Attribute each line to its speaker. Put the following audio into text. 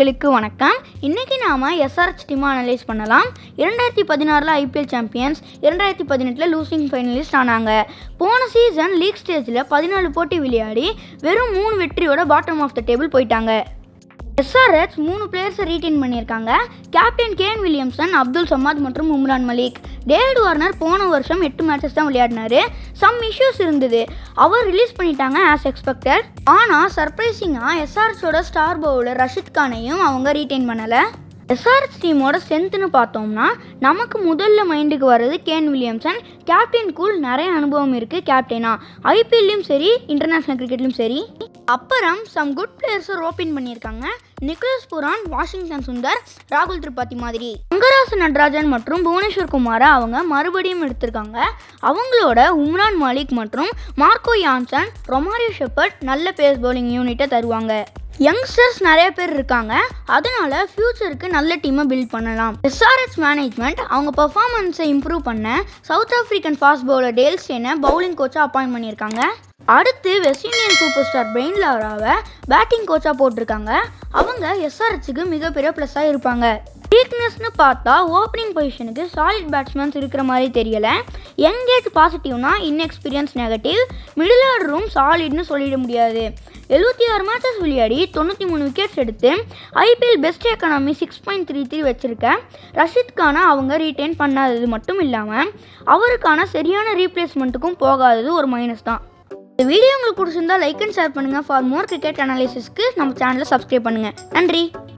Speaker 1: நேயர்களுக்கு வணக்கம் இன்னைக்கு நாம எஸ்ஆர்எச் டீமை அனலைஸ் பண்ணலாம் இரண்டாயிரத்தி பதினாறில் ஐபிஎல் சாம்பியன்ஸ் இரண்டாயிரத்தி பதினெட்டில் லூசிங் ஃபைனலிஸ்ட் ஆனாங்க போன சீசன் லீக் ஸ்டேஜில் பதினாலு போட்டி விளையாடி வெறும் மூணு வெற்றியோட பாட்டம் ஆஃப் த டேபிள் போயிட்டாங்க எஸ்ஆர்எச் மூணு பிளேயர்ஸை ரீட்டைன் பண்ணியிருக்காங்க captain Kane Williamson Abdul Samad மற்றும் உம்ரான் மலிக் டேவிட் வார்னர் போன வருஷம் எட்டு மேட்சஸ் தான் விளையாடினாரு சம் இஷ்யூஸ் இருந்தது அவர் ரிலீஸ் பண்ணிட்டாங்க ஆஸ் எக்ஸ்பெக்டட் ஆனால் சர்ப்ரைசிங்காக எஸ்ஆர்எச்சோட ஸ்டார் பவுலர் ரஷித் கானையும் அவங்க ரீட்டைன் பண்ணலை எஸ்ஆர்எச் டீமோட ஸ்ட்ரென்த்னு பார்த்தோம்னா நமக்கு முதல்ல மைண்டுக்கு வர்றது கேன் வில்லியம்சன் கேப்டனுக்குள் நிறைய அனுபவம் இருக்குது கேப்டனா ஐபிஎல்லையும் சரி இன்டர்நேஷ்னல் கிரிக்கெட்லையும் சரி அப்புறம் சம் குட் பிளேயர்ஸை ரோப்பின் பண்ணியிருக்காங்க நிக்கோலஸ் புரான் வாஷிங்டன் சுந்தர் ராகுல் திரிபாதி மாதிரி ரங்கராசு நடராஜன் மற்றும் புவனேஸ்வர் குமாரை அவங்க மறுபடியும் எடுத்திருக்காங்க அவங்களோட உம்ரான் மாலிக் மற்றும் மார்க்கோ யான்சன் ரொமாரியோ ஷெப்பர்ட் நல்ல பேஸ் பவுலிங் யூனிட்டை தருவாங்க யங்ஸ்டர்ஸ் நிறைய பேர் இருக்காங்க அதனால ஃபியூச்சருக்கு நல்ல டீமை பில்ட் பண்ணலாம் எஸ்ஆர்எச் மேனேஜ்மெண்ட் அவங்க பெர்ஃபார்மன்ஸை இம்ப்ரூவ் பண்ண South African fast bowler Dale ஸ்டேனை பவுலிங் கோச்சாக அப்பாயிண்ட் பண்ணியிருக்காங்க அடுத்து West Indian super star Brian லாராவை பேட்டிங் கோச்சாக போட்டிருக்காங்க அவங்க எஸ்ஆர்எச்சுக்கு மிகப்பெரிய ப்ளஸ்ஸாக இருப்பாங்க வீக்னஸ்னு பார்த்தா ஓப்பனிங் பொசிஷனுக்கு சாலிட் பேட்ஸ்மேன்ஸ் இருக்கிற மாதிரி தெரியல யங்கேஜ் பாசிட்டிவ்னா இன்எக்ஸ்பீரியன்ஸ் நெகட்டிவ் மிடில் ஆர்டரும் சாலிட்னு சொல்லிட முடியாது எழுபத்தி ஆறு மேட்சஸ் விளையாடி தொண்ணூற்றி மூணு விக்கெட்ஸ் எடுத்து IPL best economy six point three three வச்சுருக்க ரஷித் கானை அவங்க ரீட்டைன் பண்ணாதது மட்டும் இல்லாமல் அவருக்கான சரியான ரீப்ளேஸ்மெண்ட்டுக்கும் போகாதது ஒரு மைனஸ் தான் இந்த வீடியோ உங்களுக்கு பிடிச்சிருந்தா லைக் அண்ட் ஷேர் பண்ணுங்கள் ஃபார் மோர் கிரிக்கெட் அனாலிசிஸ்க்கு நம்ம சேனலை சப்ஸ்கிரைப் பண்ணுங்கள் நன்றி